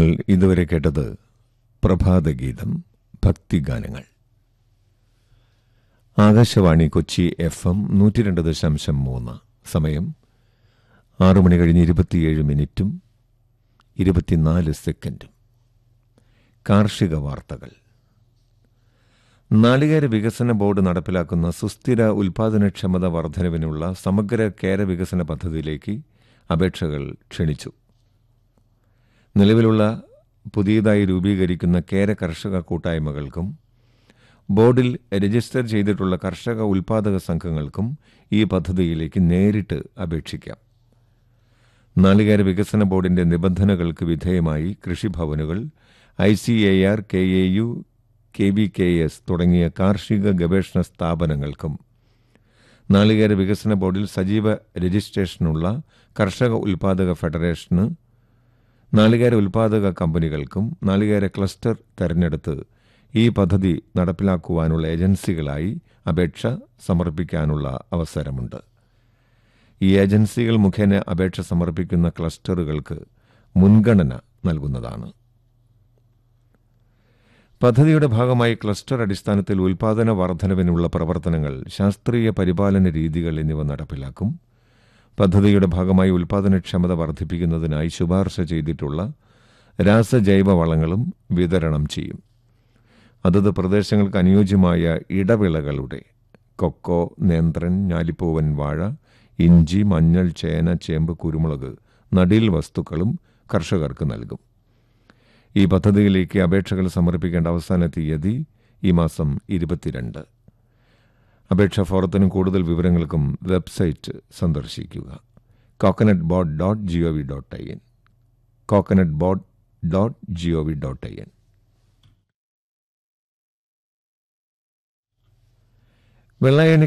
ഇതുവരെ കേട്ടത് പ്രഭാതഗീതം ഭക്തിഗാനങ്ങൾ ആകാശവാണി കൊച്ചി എഫ് എം നൂറ്റി രണ്ട് ദശാംശം മൂന്ന് സമയം ആറു മണി കഴിഞ്ഞ് ഇരുപത്തിയേഴ് മിനിറ്റും ഇരുപത്തിനാല് സെക്കൻഡും കാർഷിക വാർത്തകൾ നാളികേര വികസന ബോർഡ് നടപ്പിലാക്കുന്ന സുസ്ഥിര ഉൽപാദനക്ഷമത വർധനവിനുള്ള സമഗ്ര കേര വികസന പദ്ധതിയിലേക്ക് അപേക്ഷകൾ ക്ഷണിച്ചു നിലവിലുള്ള പുതിയതായി രൂപീകരിക്കുന്ന കേര കർഷക കൂട്ടായ്മകൾക്കും ബോർഡിൽ രജിസ്റ്റർ ചെയ്തിട്ടുള്ള കർഷക ഉൽപാദക സംഘങ്ങൾക്കും ഈ പദ്ധതിയിലേക്ക് നേരിട്ട് അപേക്ഷിക്കാം നാളികേര വികസന ബോർഡിന്റെ നിബന്ധനകൾക്ക് വിധേയമായി കൃഷിഭവനുകൾ I C A R K A U K V K S തുടങ്ങിയ കാർഷിക ഗവേഷണ സ്ഥാപനങ്ങൾക്കും നാളികേര വികസന ബോർഡിൽ സജീവ രജിസ്ട്രേഷനുള്ള കർഷക ഉൽപാദക ഫെഡറേഷന് നാളികേര ഉൽപാദക കമ്പനികൾക്കും നാളികേര ക്ലസ്റ്റർ തെരഞ്ഞെടുത്ത് ഈ പദ്ധതി നടപ്പിലാക്കുവാനുള്ള ഏജൻസികളായി അപേക്ഷ സമർപ്പിക്കാനുള്ള അവസരമുണ്ട് ഈ ഏജൻസികൾ മുഖേന അപേക്ഷ സമർപ്പിക്കുന്ന ക്ലസ്റ്ററുകൾക്ക് മുൻഗണന നൽകുന്നതാണ് പദ്ധതിയുടെ ഭാഗമായി ക്ലസ്റ്റർ അടിസ്ഥാനത്തിൽ ഉൽപാദന വർധനവിനുള്ള പ്രവർത്തനങ്ങൾ ശാസ്ത്രീയ പരിപാലന രീതികൾ എന്നിവ നടപ്പിലാക്കും പദ്ധതിയുടെ ഭാഗമായി ഉൽപാദനക്ഷമത വർദ്ധിപ്പിക്കുന്നതിനായി ശുപാർശ ചെയ്തിട്ടുള്ള രാസജൈവ വളങ്ങളും വിതരണം ചെയ്യും അതത് പ്രദേശങ്ങൾക്ക് അനുയോജ്യമായ ഇടവിളകളുടെ കൊക്കോ നേന്ത്രൻ ഞാലിപ്പൂവൻ വാഴ ഇഞ്ചി മഞ്ഞൾ ചേന ചേമ്പ് കുരുമുളക് നടീൽ വസ്തുക്കളും കർഷകർക്ക് നൽകും ഈ പദ്ധതിയിലേക്ക് അപേക്ഷകൾ സമർപ്പിക്കേണ്ട അവസാന തീയതി ഈ മാസം ഇരുപത്തിരണ്ട് അപേക്ഷാ ഫോറത്തിനും കൂടുതൽ വിവരങ്ങൾക്കും വെബ്സൈറ്റ് സന്ദർശിക്കുക coconut board dot G O V dot I N coconut board dot G O V dot I N Vellayani